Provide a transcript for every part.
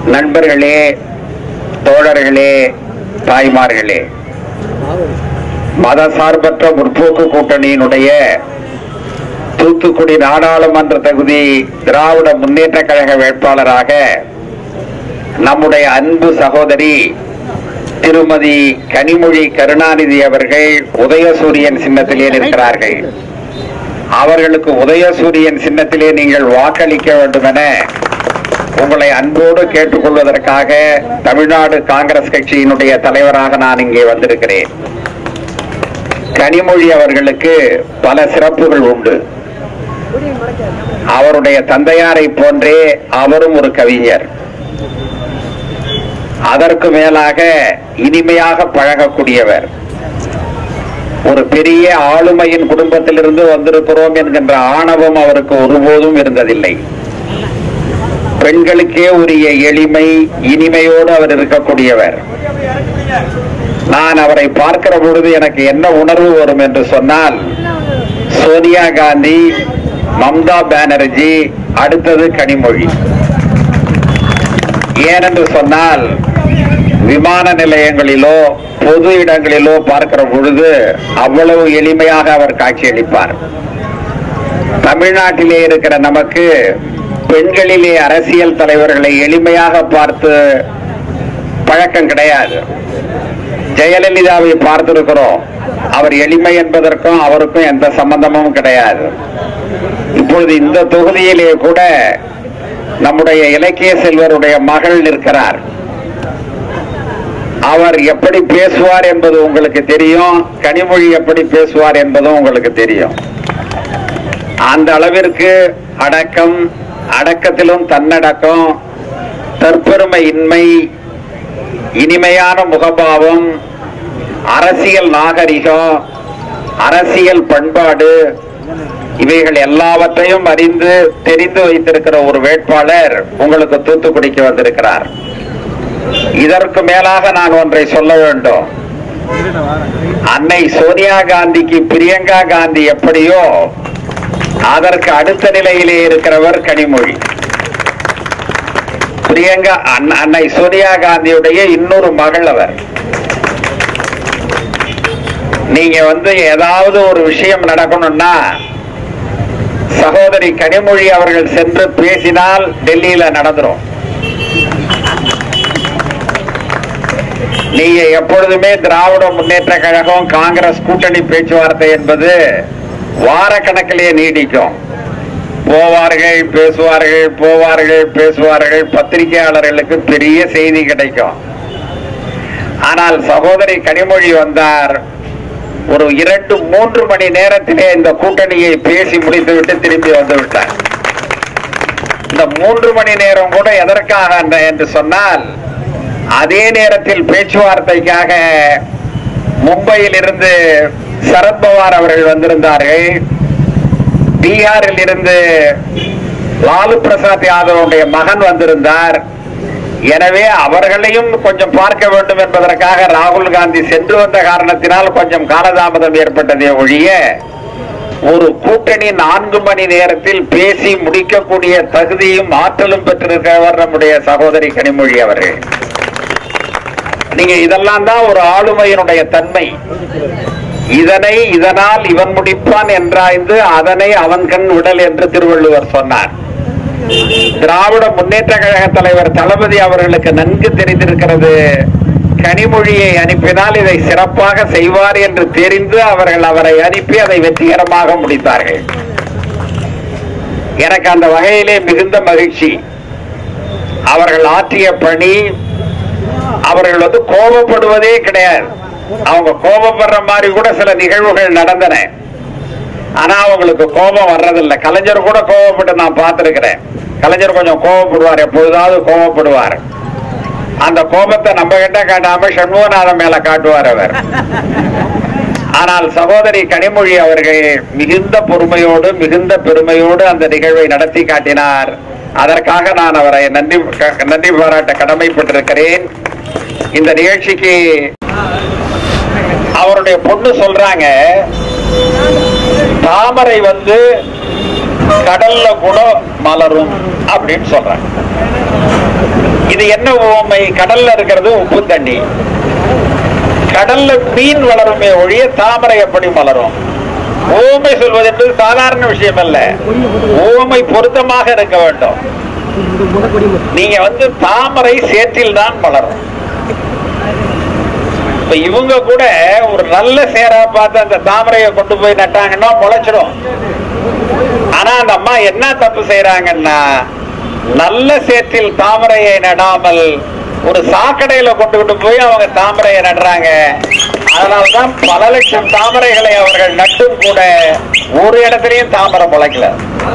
நண்பர்களே தோழர்களே தாய்மார்களே மதசார்பற்ற முற்போக்கு கூட்டணியினுடைய தூத்துக்குடி நாடாளுமன்ற தொகுதி திராவிட முன்னேற்ற கழக வேட்பாளராக நம்முடைய அன்பு சகோதரி திருமதி கனிமொழி கருணாநிதி அவர்கள் உதயசூரியன் சின்னத்திலே நிற்கிறார்கள் அவர்களுக்கு உதயசூரியன் சின்னத்திலே நீங்கள் வாக்களிக்க வேண்டும் என உங்களை அன்போடு கேட்டுக்கொள்வதற்காக தமிழ்நாடு காங்கிரஸ் கட்சியினுடைய தலைவராக நான் இங்கே வந்திருக்கிறேன் கனிமொழி அவர்களுக்கு பல சிறப்புகள் உண்டு அவருடைய தந்தையாரை போன்றே அவரும் ஒரு கவிஞர் அதற்கு மேலாக இனிமையாக பழகக்கூடியவர் ஒரு பெரிய ஆளுமையின் குடும்பத்திலிருந்து வந்திருக்கிறோம் என்கின்ற ஆணவம் அவருக்கு ஒருபோதும் இருந்ததில்லை பெண்களுக்கே உரிய எளிமை இனிமையோடு அவர் இருக்கக்கூடியவர் நான் அவரை பார்க்கிற பொழுது எனக்கு என்ன உணர்வு வரும் என்று சொன்னால் சோனியா காந்தி மம்தா பானர்ஜி அடுத்தது கனிமொழி ஏனென்று சொன்னால் விமான நிலையங்களிலோ பொது இடங்களிலோ பார்க்கிற பொழுது அவ்வளவு எளிமையாக அவர் காட்சியளிப்பார் தமிழ்நாட்டிலே இருக்கிற நமக்கு பெண்களிலே அரசியல் தலைவர்களை எளிமையாக பார்த்து பழக்கம் கிடையாது ஜெயலலிதாவை பார்த்திருக்கிறோம் அவர் எளிமை என்பதற்கும் அவருக்கும் எந்த சம்பந்தமும் கிடையாது இப்பொழுது இந்த தொகுதியிலே கூட நம்முடைய இலக்கிய செல்வருடைய மகள் நிற்கிறார் அவர் எப்படி பேசுவார் என்பது உங்களுக்கு தெரியும் கனிமொழி எப்படி பேசுவார் என்பதும் உங்களுக்கு தெரியும் அந்த அளவிற்கு அடக்கம் அடக்கத்திலும் தன்னடக்கம் தற்பெருமை இன்மை இனிமையான முகபாவம் அரசியல் நாகரிகம் அரசியல் பண்பாடு இவைகள் எல்லாவற்றையும் அறிந்து தெரிந்து வைத்திருக்கிற ஒரு வேட்பாளர் உங்களுக்கு தூத்துக்குடிக்கு வந்திருக்கிறார் இதற்கு மேலாக நான் ஒன்றை சொல்ல வேண்டும் அன்னை சோனியா காந்திக்கு பிரியங்கா காந்தி எப்படியோ அதற்கு அடுத்த நிலையிலே இருக்கிறவர் கனிமொழி பிரியங்கா அண்ண- அன்னை சோனியா காந்தியுடைய இன்னொரு மகள் அவர் நீங்க வந்து ஏதாவது ஒரு விஷயம் நடக்கணும்னா சகோதரி கனிமொழி அவர்கள் சென்று பேசினால் டெல்லியில நடந்துரும் நீங்க எப்பொழுதுமே திராவிட முன்னேற்ற கழகம் காங்கிரஸ் கூட்டணி பேச்சுவார்த்தை என்பது வாரக்கணக்கிலே நீடிக்கும் போவார்கள் பேசுவார்கள் போவார்கள் பேசுவார்கள் பத்திரிகையாளர்களுக்கு பெரிய செய்தி கிடைக்கும் ஆனால் சகோதரி கனிமொழி வந்தார் ஒரு இரண்டு மூன்று மணி நேரத்திலே இந்த கூட்டணியை பேசி முடித்துவிட்டு திரும்பி வந்து விட்டார் இந்த மூன்று மணி நேரம் கூட எதற்காக அந்த- என்று சொன்னால் அதே நேரத்தில் பேச்சுவார்த்தைக்காக மும்பையில் இருந்து சரத்பவார் அவர்கள் வந்திருந்தார்கள் பீகாரில் இருந்து லாலு பிரசாத் யாதவனுடைய மகன் வந்திருந்தார் எனவே அவர்களையும் கொஞ்சம் பார்க்க வேண்டும் என்பதற்காக ராகுல் காந்தி சென்று வந்த காரணத்தினால் கொஞ்சம் காலதாமதம் ஏற்பட்டதே ஒழிய ஒரு கூட்டணி நான்கு மணி நேரத்தில் பேசி முடிக்கக்கூடிய தகுதியும் ஆற்றலும் பெற்றிருக்கிறவர் நம்முடைய சகோதரி கனிமொழி அவர்கள் நீங்க இதெல்லாம் தான் ஒரு ஆளுமையினுடைய தன்மை இதனை இதனால் இவன் முடிப்பான் என்றாய்ந்து அதனை அவன் கண் விடல் என்று திருவள்ளுவர் சொன்னார் திராவிட முன்னேற்ற கழக தலைவர் தளபதி அவர்களுக்கு நன்கு தெரிந்திருக்கிறது கனிமொழியை அனுப்பினால் இதை சிறப்பாக செய்வார் என்று தெரிந்து அவர்கள் அவரை அனுப்பி அதை வெற்றிகரமாக முடித்தார்கள் எனக்கு அந்த வகையிலே மிகுந்த மகிழ்ச்சி அவர்கள் ஆற்றிய பணி அவர்கள் வந்து கோபப்படுவதே கிடையாது அவங்க கோபப்படுற மாதிரி கூட சில நிகழ்வுகள் நடந்தன ஆனா அவங்களுக்கு கோபம் வர்றதில்லை கலைஞர் கூட கோபப்பட்டு நான் பார்த்திருக்கிறேன் கலைஞர் கொஞ்சம் கோபப்படுவார் எப்பொழுதாவது கோபப்படுவார் அந்த கோபத்தை நம்ம கிட்ட காட்டாம சண்முகநாதன் மேல காட்டுவார் அவர் ஆனால் சகோதரி கனிமொழி அவர்கள் மிகுந்த பொறுமையோடு மிகுந்த பெருமையோடு அந்த நிகழ்வை நடத்தி காட்டினார் அதற்காக நான் அவரை நன்றி க- நன்றி பாராட்ட கடமைப்பட்டிருக்கிறேன் இந்த நிகழ்ச்சிக்கு அவருடைய பொண்ணு சொல்றாங்க தாமரை வந்து கடல்ல கூட மலரும் அப்படின்னு சொல்றாங்க இது இது என்ன உவமை கடல்ல இருக்கிறது உப்பு தண்ணி கடல்ல மீன் வளருமே ஒழிய தாமரை எப்படி மலரும் ஓமை சொல்வது என்பது சாதாரண விஷயம் அல்ல ஓமை பொருத்தமாக இருக்க வேண்டும் நீங்க வந்து தாமரை சேற்றில் தான் மலரும் இப்ப இவங்க கூட ஒரு நல்ல சேரா பார்த்து அந்த தாமரையை கொண்டு போய் நட்டாங்கன்னா முளைச்சிடும் ஆனா அந்த அம்மா என்ன தப்பு செய்யறாங்கன்னா நல்ல சேற்றில் தாமரையை நடாமல் ஒரு சாக்கடையில கொண்டுகிட்டு போய் அவங்க தாமரையை நடுறாங்க அதனால்தான் பல லட்சம் தாமரைகளை அவர்கள் நட்டும் கூட ஒரு இடத்துலயும் தாமரை முளைக்கல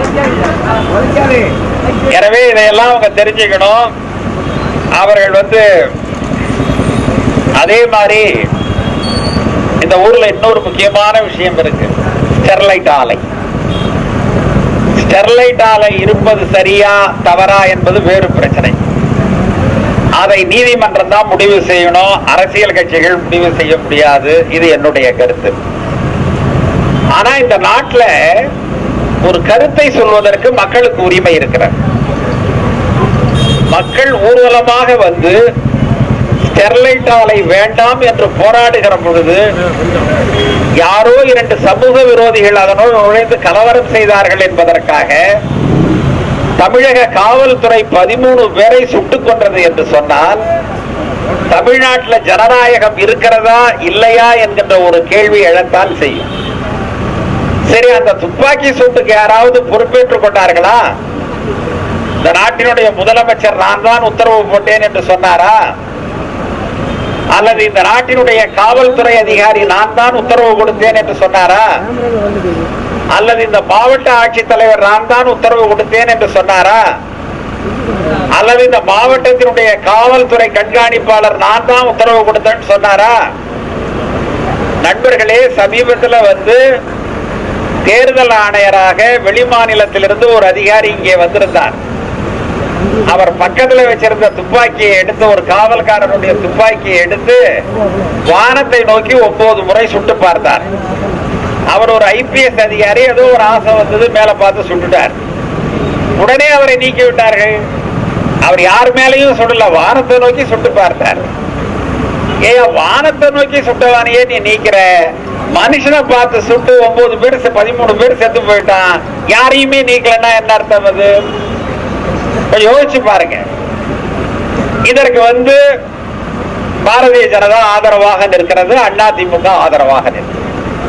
எனவே இதையெல்லாம் அவங்க தெரிஞ்சுக்கணும் அவர்கள் வந்து அதே மாதிரி இந்த ஊர்ல இன்னொரு முக்கியமான விஷயம் இருக்கு ஸ்டெர்லைட் ஆலை ஸ்டெர்லைட் ஆலை இருப்பது சரியா தவறா என்பது வேறு பிரச்சனை அதை நீதிமன்றம் தான் முடிவு செய்யணும் அரசியல் கட்சிகள் முடிவு செய்ய முடியாது இது என்னுடைய கருத்து ஆனா இந்த நாட்டுல ஒரு கருத்தை சொல்வதற்கு மக்களுக்கு உரிமை இருக்கிறது மக்கள் ஊர்வலமாக வந்து ஸ்டெர்லைட் ஆலை வேண்டாம் என்று போராடுகிற பொழுது யாரோ இரண்டு சமூக விரோதிகள் அதனோடு நுழைந்து கலவரம் செய்தார்கள் என்பதற்காக தமிழக காவல்துறை பதிமூணு பேரை சுட்டுக் கொன்றது என்று சொன்னால் தமிழ்நாட்டில் ஜனநாயகம் இருக்கிறதா இல்லையா என்கின்ற ஒரு கேள்வி எழத்தான் செய்யும் சரி அந்த துப்பாக்கி சூட்டுக்கு யாராவது பொறுப்பேற்றுக் கொண்டார்களா இந்த நாட்டினுடைய முதலமைச்சர் நான் தான் உத்தரவு போட்டேன் என்று சொன்னாரா அல்லது இந்த நாட்டினுடைய காவல்துறை அதிகாரி நான் தான் உத்தரவு கொடுத்தேன் என்று சொன்னாரா அல்லது இந்த மாவட்ட ஆட்சித்தலைவர் நான் தான் உத்தரவு கொடுத்தேன் என்று சொன்னாரா அல்லது இந்த மாவட்டத்தினுடைய காவல்துறை கண்காணிப்பாளர் நான் தான் உத்தரவு கொடுத்தேன்னு சொன்னாரா நண்பர்களே சமீபத்தில் வந்து தேர்தல் ஆணையராக வெளிமாநிலத்திலிருந்து ஒரு அதிகாரி இங்கே வந்திருந்தார் அவர் பக்கத்துல வச்சிருந்த துப்பாக்கியை எடுத்து ஒரு காவல்காரனுடைய துப்பாக்கியை எடுத்து வானத்தை நோக்கி ஒன்பது முறை சுட்டு பார்த்தார் அவர் ஒரு ஐபிஎஸ் அதிகாரி ஏதோ ஒரு ஆசை வந்தது மேல பார்த்து சுட்டுட்டார் உடனே அவரை நீக்கி விட்டார்கள் அவர் யார் மேலையும் சுடல வானத்தை நோக்கி சுட்டு பார்த்தார் ஏன் வானத்தை நோக்கி சுட்டவானையே நீ நீக்கிற மனுஷனை பார்த்து சுட்டு ஒன்பது பேர் செ- பதிமூணு பேர் செத்து போயிட்டான் யாரையுமே நீக்கலன்னா என்ன அர்த்தம் அது கொஞ்சம் யோசிச்சு பாருங்க இதற்கு வந்து பாரதிய ஜனதா ஆதரவாக நிற்கிறது அண்ணா திமுக ஆதரவாக நிற்கிறது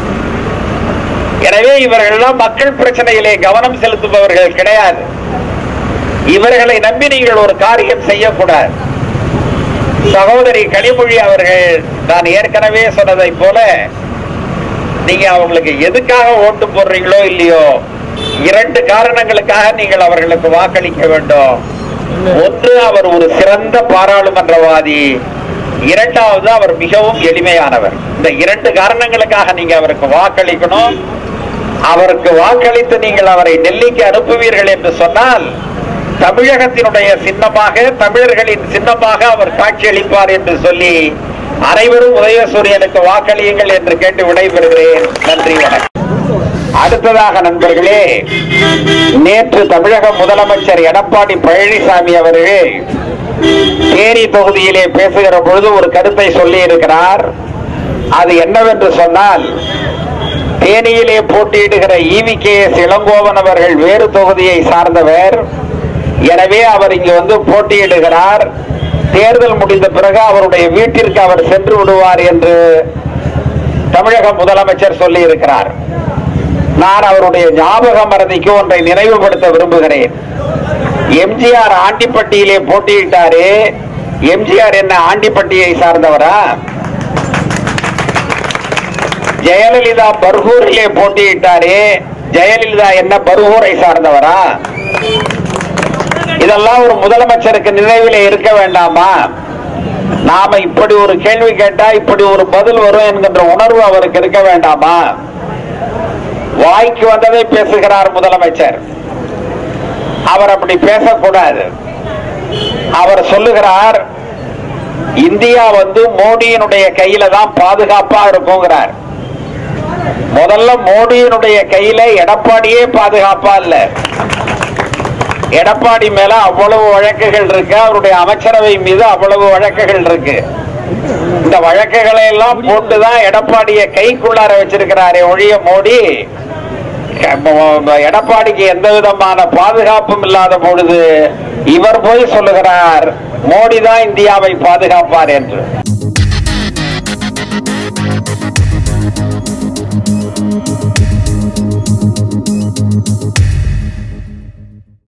எனவே இவர்கள்லாம் மக்கள் பிரச்சனையிலே கவனம் செலுத்துபவர்கள் கிடையாது இவர்களை நம்பி நீங்கள் ஒரு காரியம் செய்யக்கூடாது சகோதரி கனிமொழி அவர்கள் நான் ஏற்கனவே சொன்னதை போல நீங்க அவங்களுக்கு எதுக்காக ஓட்டு போடுறீங்களோ இல்லையோ இரண்டு காரணங்களுக்காக நீங்கள் அவர்களுக்கு வாக்களிக்க வேண்டும் ஒன்று அவர் ஒரு சிறந்த பாராளுமன்றவாதி இரண்டாவது அவர் மிகவும் எளிமையானவர் இந்த இரண்டு காரணங்களுக்காக நீங்க அவருக்கு வாக்களிக்கணும் அவருக்கு வாக்களித்து நீங்கள் அவரை டெல்லிக்கு அனுப்புவீர்கள் என்று சொன்னால் தமிழகத்தினுடைய சின்னமாக தமிழர்களின் சின்னமாக அவர் காட்சியளிப்பார் என்று சொல்லி அனைவரும் உதயசூரியனுக்கு வாக்களியுங்கள் என்று கேட்டு விடைபெறுகிறேன் நன்றி வணக்கம் அடுத்ததாக நண்பர்களே நேற்று தமிழக முதலமைச்சர் எடப்பாடி பழனிசாமி அவர்கள் தேனி தொகுதியிலே பேசுகிற பொழுது ஒரு கருத்தை சொல்லி இருக்கிறார் அது என்னவென்று சொன்னால் தேனியிலே போட்டியிடுகிற ஈவி கே எஸ் இளங்கோவன் அவர்கள் வேறு தொகுதியை சார்ந்தவர் எனவே அவர் இங்கு வந்து போட்டியிடுகிறார் தேர்தல் முடிந்த பிறகு அவருடைய வீட்டிற்கு அவர் சென்று விடுவார் என்று தமிழக முதலமைச்சர் சொல்லி இருக்கிறார் நான் அவருடைய ஞாபக மறதிக்கு ஒன்றை நினைவுபடுத்த விரும்புகிறேன் எம்ஜிஆர் ஆண்டிப்பட்டியிலே போட்டியிட்டாரு எம்ஜிஆர் என்ன ஆண்டிப்பட்டியை சார்ந்தவரா ஜெயலலிதா பர்கூரிலே போட்டியிட்டாரு ஜெயலலிதா என்ன பர்கூரை சார்ந்தவரா இதெல்லாம் ஒரு முதலமைச்சருக்கு நினைவிலே இருக்க வேண்டாமா நாம இப்படி ஒரு கேள்வி கேட்டா இப்படி ஒரு பதில் வரும் என்கின்ற உணர்வு அவருக்கு இருக்க வேண்டாமா வாய்க்கு வந்ததை பேசுகிறார் முதலமைச்சர் அவர் அப்படி பேசக்கூடாது அவர் சொல்லுகிறார் இந்தியா வந்து மோடியினுடைய கையில தான் பாதுகாப்பா இருக்குங்கிறார் முதல்ல மோடியினுடைய கையில எடப்பாடியே பாதுகாப்பா இல்ல எடப்பாடி மேல அவ்வளவு வழக்குகள் இருக்கு அவருடைய அமைச்சரவை மீது அவ்வளவு வழக்குகள் இருக்கு இந்த வழக்குகளை எல்லாம் போட்டுதான் எடப்பாடியை கைக்குள்ளார வச்சிருக்கிறாரே ஒழிய மோடி எடப்பாடிக்கு எந்த விதமான பாதுகாப்பும் இல்லாத பொழுது இவர் போய் சொல்லுகிறார் மோடி தான் இந்தியாவை பாதுகாப்பார் என்று